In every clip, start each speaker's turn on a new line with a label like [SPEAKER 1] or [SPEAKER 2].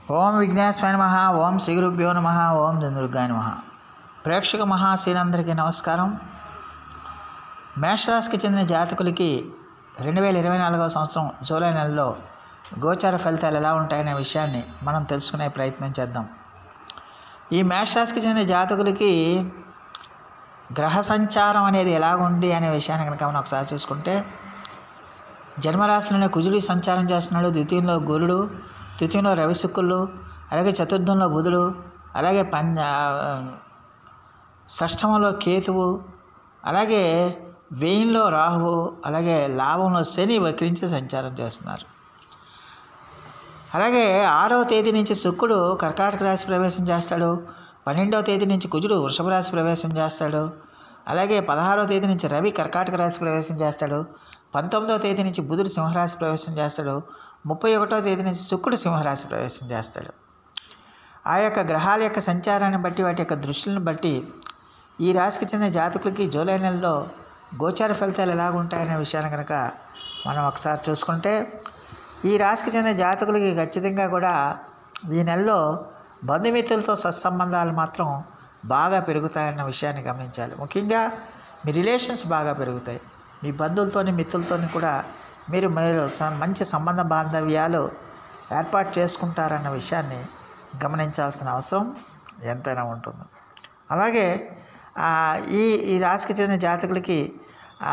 [SPEAKER 1] ఓం విఘ్నేశ్వర నమ ఓం శ్రీ గురుభ్యో నమ ఓం దుర్గాయ నమ ప్రేక్షక మహాశీలందరికీ నమస్కారం మేషరాశికి చెందిన జాతకులకి రెండు వేల ఇరవై నాలుగవ సంవత్సరం జూలై నెలలో గోచార ఫలితాలు ఎలా ఉంటాయనే విషయాన్ని మనం తెలుసుకునే ప్రయత్నం చేద్దాం ఈ మేషరాశికి చెందిన జాతకులకి గ్రహ సంచారం అనేది ఎలాగుంది అనే విషయాన్ని కనుక మనం ఒకసారి చూసుకుంటే జన్మరాశిలోనే కుజుడు సంచారం చేస్తున్నాడు ద్వితీయంలో గురుడు తృతీయంలో రవిశుక్రులు అలాగే చతుర్థంలో బుధుడు అలాగే పంచ షష్టమంలో కేతువు అలాగే వెయ్యిలో రాహువు అలాగే లాభంలో శని వక్రించి సంచారం చేస్తున్నారు అలాగే ఆరవ తేదీ నుంచి శుక్రుడు కర్కాటక రాశి ప్రవేశం చేస్తాడు పన్నెండవ తేదీ నుంచి కుజుడు వృషభ రాశి ప్రవేశం చేస్తాడు అలాగే పదహారవ తేదీ నుంచి రవి కర్కాటక రాశి ప్రవేశం చేస్తాడు పంతొమ్మిదవ తేదీ నుంచి బుధుడు సింహరాశి ప్రవేశం చేస్తాడు ముప్పై ఒకటవ తేదీ నుంచి శుక్రుడు సింహరాశి ప్రవేశం చేస్తాడు ఆ యొక్క గ్రహాల యొక్క సంచారాన్ని బట్టి వాటి యొక్క దృష్టిని బట్టి ఈ రాశికి చెందిన జాతకులకి జూలై నెలలో గోచార ఫలితాలు ఎలాగుంటాయనే విషయాన్ని కనుక మనం ఒకసారి చూసుకుంటే ఈ రాశికి చెందిన జాతకులకి ఖచ్చితంగా కూడా ఈ నెలలో బంధుమిత్రులతో సత్సంబంధాలు మాత్రం బాగా పెరుగుతాయన్న విషయాన్ని గమనించాలి ముఖ్యంగా మీ రిలేషన్స్ బాగా పెరుగుతాయి మీ బంధువులతోని మిత్రులతోని కూడా మీరు మీరు స- మంచి సంబంధ బాంధవ్యాలు ఏర్పాటు చేసుకుంటారన్న విషయాన్ని గమనించాల్సిన అవసరం ఎంతైనా ఉంటుంది అలాగే ఆ, ఈ ఈ రాశికి చెందిన జాతకులకి ఆ,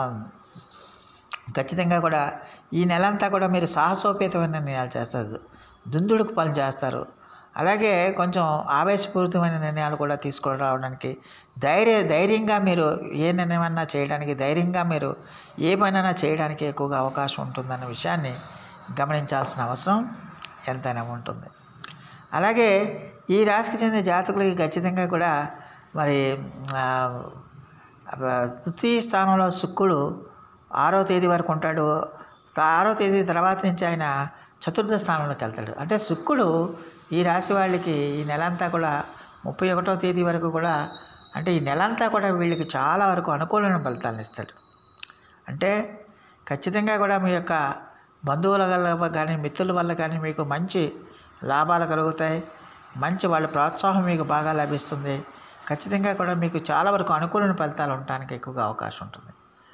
[SPEAKER 1] ఖచ్చితంగా కూడా ఈ నెలంతా కూడా మీరు సాహసోపేతమైన నిర్ణయాలు చేస్తారు దుందుడుకు పనులు చేస్తారు అలాగే కొంచెం ఆవేశపూరితమైన నిర్ణయాలు కూడా తీసుకొని రావడానికి ధైర్య ధైర్యంగా మీరు ఏ నిర్ణయమన్నా చేయడానికి ధైర్యంగా మీరు ఏ పనైనా చేయడానికి ఎక్కువగా అవకాశం ఉంటుందన్న విషయాన్ని గమనించాల్సిన అవసరం ఎంతైనా ఉంటుంది అలాగే ఈ రాశికి చెందిన జాతకులకి ఖచ్చితంగా కూడా మరి ఆ, తృతీయ స్థానంలో శుక్రుడు ఆరో తేదీ వరకు ఉంటాడు తా- ఆరో తేదీ తర్వాత నుంచి ఆయన చతుర్థ స్థానంలోకి వెళ్తాడు అంటే శుక్రుడు ఈ రాశి వాళ్ళకి ఈ నెలంతా కూడా ముప్పై ఒకటో తేదీ వరకు కూడా అంటే ఈ నెలంతా కూడా వీళ్ళకి చాలా వరకు అనుకూలమైన ఫలితాలను ఇస్తాడు అంటే ఖచ్చితంగా కూడా మీ యొక్క బంధువుల వల్ల కానీ మిత్రుల వల్ల కానీ మీకు మంచి లాభాలు కలుగుతాయి మంచి వాళ్ళ ప్రోత్సాహం మీకు బాగా లభిస్తుంది ఖచ్చితంగా కూడా మీకు చాలా వరకు అనుకూలమైన ఫలితాలు ఉండడానికి ఎక్కువగా అవకాశం ఉంటుంది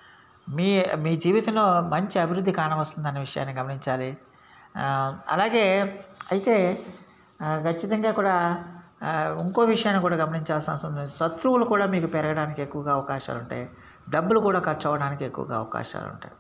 [SPEAKER 1] మీ మీ జీవితంలో మంచి అభివృద్ధి కానవస్తుందనే విషయాన్ని గమనించాలి ఆ, అలాగే అయితే ఆ, ఖచ్చితంగా కూడా ఆ, ఇంకో విషయాన్ని కూడా గమనించాల్సిన అవసరం ఉంది శత్రువులు కూడా మీకు పెరగడానికి ఎక్కువగా అవకాశాలు ఉంటాయి డబ్బులు కూడా ఖర్చు అవ్వడానికి ఎక్కువగా అవకాశాలు ఉంటాయి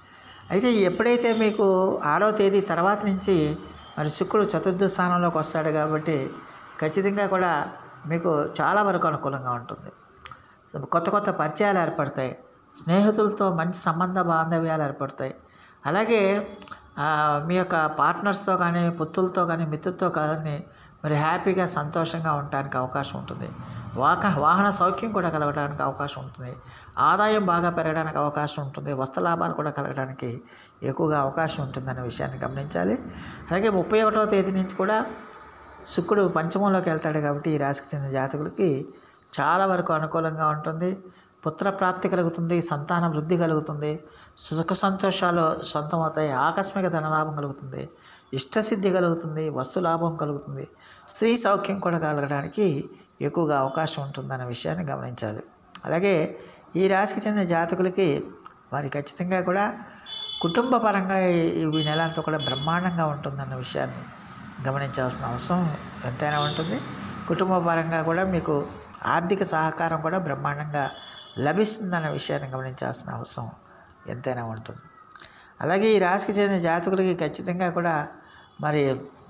[SPEAKER 1] అయితే ఎప్పుడైతే మీకు ఆరో తేదీ తర్వాత నుంచి మరి శుక్రుడు చతుర్థ స్థానంలోకి వస్తాడు కాబట్టి ఖచ్చితంగా కూడా మీకు చాలా వరకు అనుకూలంగా ఉంటుంది కొత్త కొత్త పరిచయాలు ఏర్పడతాయి స్నేహితులతో మంచి సంబంధ బాంధవ్యాలు ఏర్పడతాయి అలాగే ఆ, మీ యొక్క పార్ట్నర్స్తో కానీ పుత్రులతో కానీ మిత్రులతో కానీ మరి హ్యాపీగా సంతోషంగా ఉండడానికి అవకాశం ఉంటుంది వాక వాహన సౌఖ్యం కూడా కలగడానికి అవకాశం ఉంటుంది ఆదాయం బాగా పెరగడానికి అవకాశం ఉంటుంది వస్త్ర లాభాలు కూడా కలగడానికి ఎక్కువగా అవకాశం ఉంటుందనే విషయాన్ని గమనించాలి అలాగే ముప్పై ఒకటవ తేదీ నుంచి కూడా శుక్రుడు పంచమంలోకి వెళ్తాడు కాబట్టి ఈ రాశికి చెందిన జాతకులకి చాలా వరకు అనుకూలంగా ఉంటుంది పుత్ర ప్రాప్తి కలుగుతుంది సంతాన వృద్ధి కలుగుతుంది సుఖ సంతోషాలు సొంతమవుతాయి ఆకస్మిక ధనలాభం కలుగుతుంది ఇష్టసిద్ధి కలుగుతుంది వస్తు లాభం కలుగుతుంది స్త్రీ సౌఖ్యం కూడా కలగడానికి ఎక్కువగా అవకాశం ఉంటుందన్న విషయాన్ని గమనించాలి అలాగే ఈ రాశికి చెందిన జాతకులకి వారి ఖచ్చితంగా కూడా కుటుంబ పరంగా ఈ- ఈ నెల అంతా కూడా బ్రహ్మాండంగా ఉంటుందన్న విషయాన్ని గమనించాల్సిన అవసరం ఎంతైనా ఉంటుంది కుటుంబ పరంగా కూడా మీకు ఆర్థిక సహకారం కూడా బ్రహ్మాండంగా లభిస్తుందన్న విషయాన్ని గమనించాల్సిన అవసరం ఎంతైనా ఉంటుంది అలాగే ఈ రాశికి చెందిన జాతకులకి ఖచ్చితంగా కూడా మరి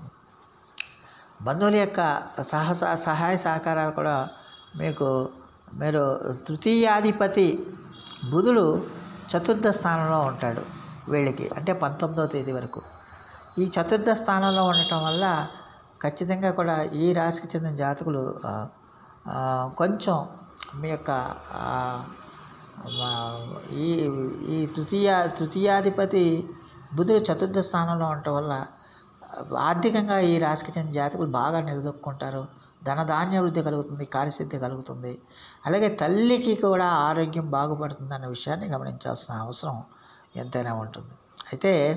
[SPEAKER 1] బంధువుల యొక్క సాహస సహాయ సహకారాలు కూడా మీకు మీరు తృతీయాధిపతి బుధుడు చతుర్థ స్థానంలో ఉంటాడు వీళ్ళకి అంటే పంతొమ్మిదవ తేదీ వరకు ఈ చతుర్థ స్థానంలో ఉండటం వల్ల ఖచ్చితంగా కూడా ఈ రాశికి చెందిన జాతకులు ఆ, ఆ, కొంచెం మీ యొక్క ఆ, మా- ఈ ఈ తృతీయ తృతీయాధిపతి బుధుడు చతుర్థ స్థానంలో ఉండటం వల్ల ఆర్థికంగా ఈ రాశికి చెందిన జాతకులు బాగా నిలదొక్కుంటారు ధనధాన్య వృద్ధి కలుగుతుంది కార్యసిద్ధి కలుగుతుంది అలాగే తల్లికి కూడా ఆరోగ్యం బాగుపడుతుంది అన్న విషయాన్ని గమనించాల్సిన అవసరం ఎంతైనా ఉంటుంది అయితే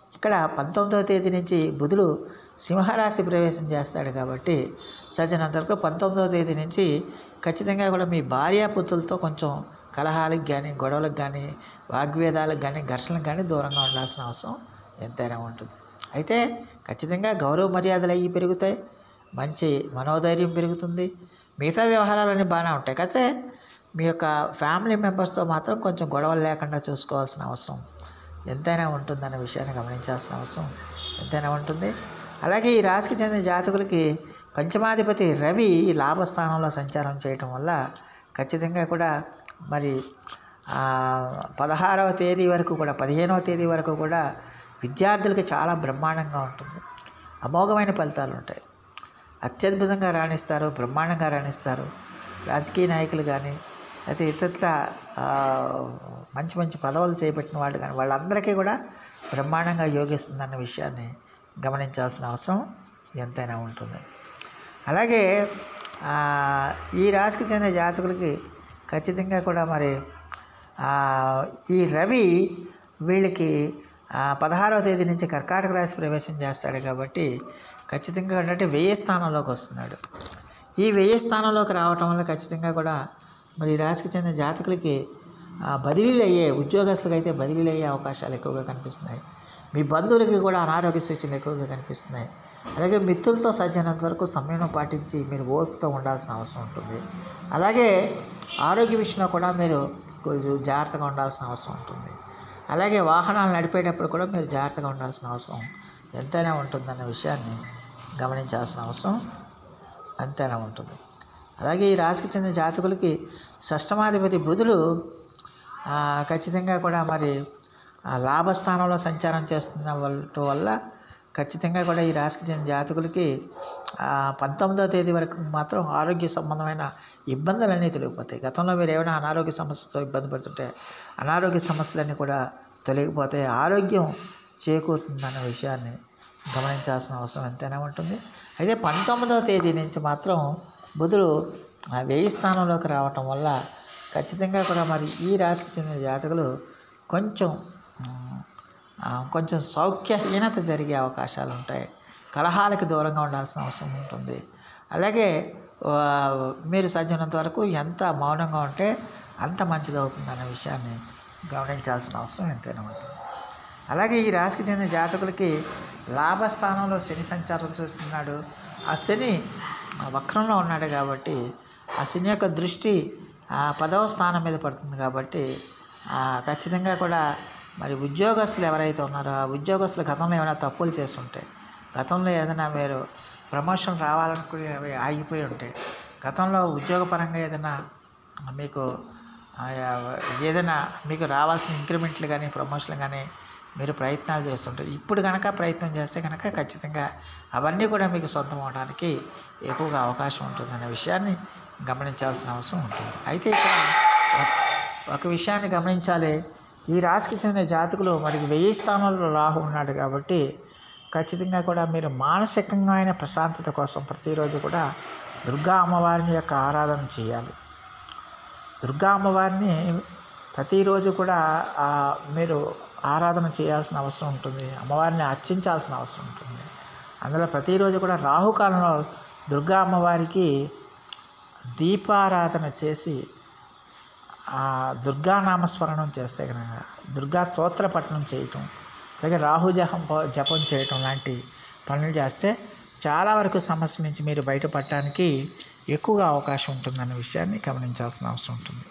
[SPEAKER 1] ఇక్కడ పంతొమ్మిదవ తేదీ నుంచి బుధుడు సింహరాశి ప్రవేశం చేస్తాడు కాబట్టి సజ్జనంత వరకు పంతొమ్మిదవ తేదీ నుంచి ఖచ్చితంగా కూడా మీ భార్యాపుత్రులతో కొంచెం కలహాలకు కానీ గొడవలకు కానీ వాగ్వేదాలకు కానీ ఘర్షణలకు కానీ దూరంగా ఉండాల్సిన అవసరం ఎంతైనా ఉంటుంది అయితే ఖచ్చితంగా గౌరవ మర్యాదలు అవి పెరుగుతాయి మంచి మనోధైర్యం పెరుగుతుంది మిగతా వ్యవహారాలన్నీ బాగానే ఉంటాయి అయితే మీ యొక్క ఫ్యామిలీ మెంబర్స్తో మాత్రం కొంచెం గొడవలు లేకుండా చూసుకోవాల్సిన అవసరం ఎంతైనా ఉంటుందన్న విషయాన్ని గమనించాల్సిన అవసరం ఎంతైనా ఉంటుంది అలాగే ఈ రాశికి చెందిన జాతకులకి పంచమాధిపతి రవి లాభస్థానంలో సంచారం చేయటం వల్ల ఖచ్చితంగా కూడా మరి ఆ, పదహారవ తేదీ వరకు కూడా పదిహేనవ తేదీ వరకు కూడా విద్యార్థులకి చాలా బ్రహ్మాండంగా ఉంటుంది అమోఘమైన ఫలితాలు ఉంటాయి అత్యద్భుతంగా రాణిస్తారు బ్రహ్మాండంగా రాణిస్తారు రాజకీయ నాయకులు కానీ అయితే ఇతర ఆ, మంచి మంచి పదవులు చేపట్టిన వాళ్ళు కానీ వాళ్ళందరికీ కూడా బ్రహ్మాండంగా యోగిస్తుందన్న విషయాన్ని గమనించాల్సిన అవసరం ఎంతైనా ఉంటుంది అలాగే ఆ, ఈ రాశికి చెందిన జాతకులకి ఖచ్చితంగా కూడా మరి ఆ, ఈ రవి వీళ్ళకి ఆ, పదహారవ తేదీ నుంచి కర్కాటక రాశి ప్రవేశం చేస్తాడు కాబట్టి ఖచ్చితంగా ఏంటంటే వెయ్యి స్థానంలోకి వస్తున్నాడు ఈ వెయ్యి స్థానంలోకి రావటం వల్ల ఖచ్చితంగా కూడా మరి ఈ రాశికి చెందిన జాతకులకి ఆ, బదిలీలు అయ్యే ఉద్యోగస్తులకు అయితే బదిలీలు అయ్యే అవకాశాలు ఎక్కువగా కనిపిస్తున్నాయి మీ బంధువులకి కూడా అనారోగ్య సూచనలు ఎక్కువగా కనిపిస్తున్నాయి అలాగే మిత్రులతో సాధ్యమైనంత వరకు సమయం పాటించి మీరు ఓర్పుతో ఉండాల్సిన అవసరం ఉంటుంది అలాగే ఆరోగ్య విషయంలో కూడా మీరు కొంచెం జాగ్రత్తగా ఉండాల్సిన అవసరం ఉంటుంది అలాగే వాహనాలు నడిపేటప్పుడు కూడా మీరు జాగ్రత్తగా ఉండాల్సిన అవసరం ఎంతైనా ఉంటుందన్న విషయాన్ని గమనించాల్సిన అవసరం అంతైనా ఉంటుంది అలాగే ఈ రాశికి చెందిన జాతకులకి షష్టమాధిపతి బుధుడు ఆ, ఖచ్చితంగా కూడా మరి ఆ, లాభస్థానంలో సంచారం చేస్తున్న వాళ్ళ వల్ల ఖచ్చితంగా కూడా ఈ రాశికి చెందిన జాతకులకి ఆ, పంతొమ్మిదవ తేదీ వరకు మాత్రం ఆరోగ్య సంబంధమైన ఇబ్బందులన్నీ తొలగిపోతాయి గతంలో మీరు ఏమైనా అనారోగ్య సమస్యతో ఇబ్బంది పడుతుంటే అనారోగ్య సమస్యలన్నీ కూడా తొలగిపోతాయి ఆరోగ్యం చేకూరుతుందన్న విషయాన్ని గమనించాల్సిన అవసరం ఎంతైనా ఉంటుంది అయితే పంతొమ్మిదవ తేదీ నుంచి మాత్రం బుధుడు ఆ వెయ్యి స్థానంలోకి రావటం వల్ల ఖచ్చితంగా కూడా మరి ఈ రాశికి చెందిన జాతకులు కొంచెం ఉమ్, ఆ, కొంచెం సౌఖ్యహీనత జరిగే అవకాశాలు ఉంటాయి కలహాలకి దూరంగా ఉండాల్సిన అవసరం ఉంటుంది అలాగే ఆ, మీరు సాధ్యమైనంత వరకు ఎంత మౌనంగా ఉంటే అంత మంచిది అవుతుందన్న విషయాన్ని గమనించాల్సిన అవసరం ఎంతైనా ఉంటుంది అలాగే ఈ రాశికి చెందిన జాతకులకి లాభస్థానంలో శని సంచారం చేస్తున్నాడు ఆ శని ఆ వక్రంలో ఉన్నాడు కాబట్టి ఆ శని యొక్క దృష్టి ఆ పదవ స్థానం మీద పడుతుంది కాబట్టి ఆ ఖచ్చితంగా కూడా మరి ఉద్యోగస్తులు ఎవరైతే ఉన్నారో ఆ ఉద్యోగస్తులు గతంలో ఏమైనా తప్పులు చేస్తుంటే గతంలో ఏదైనా మీరు ప్రమోషన్ రావాలనుకుని అవి ఆగిపోయి ఉంటాయి గతంలో ఉద్యోగపరంగా ఏదైనా మీకు ఆ, ఏదైనా మీకు రావాల్సిన ఇంక్రిమెంట్లు కానీ ప్రమోషన్లు కానీ మీరు ప్రయత్నాలు చేస్తుంటారు ఇప్పుడు కనుక ప్రయత్నం చేస్తే కనుక ఖచ్చితంగా అవన్నీ కూడా మీకు సొంతం అవడానికి ఎక్కువగా అవకాశం ఉంటుందనే విషయాన్ని గమనించాల్సిన అవసరం ఉంటుంది అయితే ఇక్కడ ఒక- ఒక విషయాన్ని గమనించాలి ఈ రాశికి చెందిన జాతకులు మరి వెయ్యి స్థానంలో రాహు ఉన్నాడు కాబట్టి ఖచ్చితంగా కూడా మీరు మానసికంగా అయిన ప్రశాంతత కోసం ప్రతిరోజు కూడా దుర్గా అమ్మవారిని యొక్క ఆరాధన చేయాలి దుర్గా అమ్మవారిని ప్రతిరోజు కూడా ఆ, మీరు ఆరాధన చేయాల్సిన అవసరం ఉంటుంది అమ్మవారిని అర్చించాల్సిన అవసరం ఉంటుంది అందులో ప్రతిరోజు కూడా రాహుకాలంలో దుర్గా అమ్మవారికి దీపారాధన చేసి ఆ దుర్గా నామస్మరణం చేస్తే కనుక దుర్గా స్తోత్ర పఠనం చేయటం అలాగే రాహు జపం జపం చేయటం లాంటి పనులు చేస్తే చాలా వరకు సమస్య నుంచి మీరు బయటపడటానికి ఎక్కువగా అవకాశం ఉంటుందన్న విషయాన్ని గమనించాల్సిన అవసరం ఉంటుంది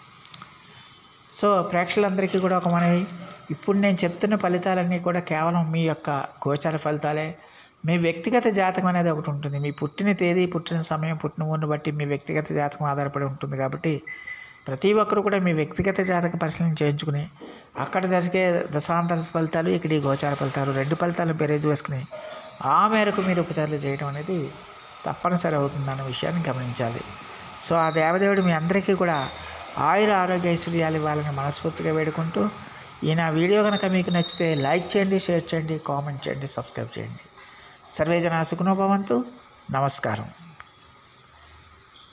[SPEAKER 1] సో ప్రేక్షకులందరికీ కూడా ఒక మనవి ఇప్పుడు నేను చెప్తున్న ఫలితాలన్నీ కూడా కేవలం మీ యొక్క గోచార ఫలితాలే మీ వ్యక్తిగత జాతకం అనేది ఒకటి ఉంటుంది మీ పుట్టిన తేదీ పుట్టిన సమయం పుట్టిన ఊరిని బట్టి మీ వ్యక్తిగత జాతకం ఆధారపడి ఉంటుంది కాబట్టి ప్రతి ఒక్కరు కూడా మీ వ్యక్తిగత జాతక పరిశీలన చేయించుకుని అక్కడ జరిగే దశాంతర ఫలితాలు ఇక్కడ ఈ గోచార ఫలితాలు రెండు ఫలితాలను బెరేజ్ వేసుకుని ఆ మేరకు మీరు ఉపచారాలు చేయడం అనేది తప్పనిసరి అవుతుందన్న విషయాన్ని గమనించాలి సో ఆ దేవదేవుడు మీ అందరికీ కూడా ఆయుర ఆరోగ్య ఐశ్వర్యాలు ఇవ్వాలని మనస్ఫూర్తిగా వేడుకుంటూ ఈ నా వీడియో కనుక మీకు నచ్చితే లైక్ చేయండి షేర్ చేయండి కామెంట్ చేయండి సబ్స్క్రైబ్ చేయండి సర్వేజన సుఖనోభవంతు నమస్కారం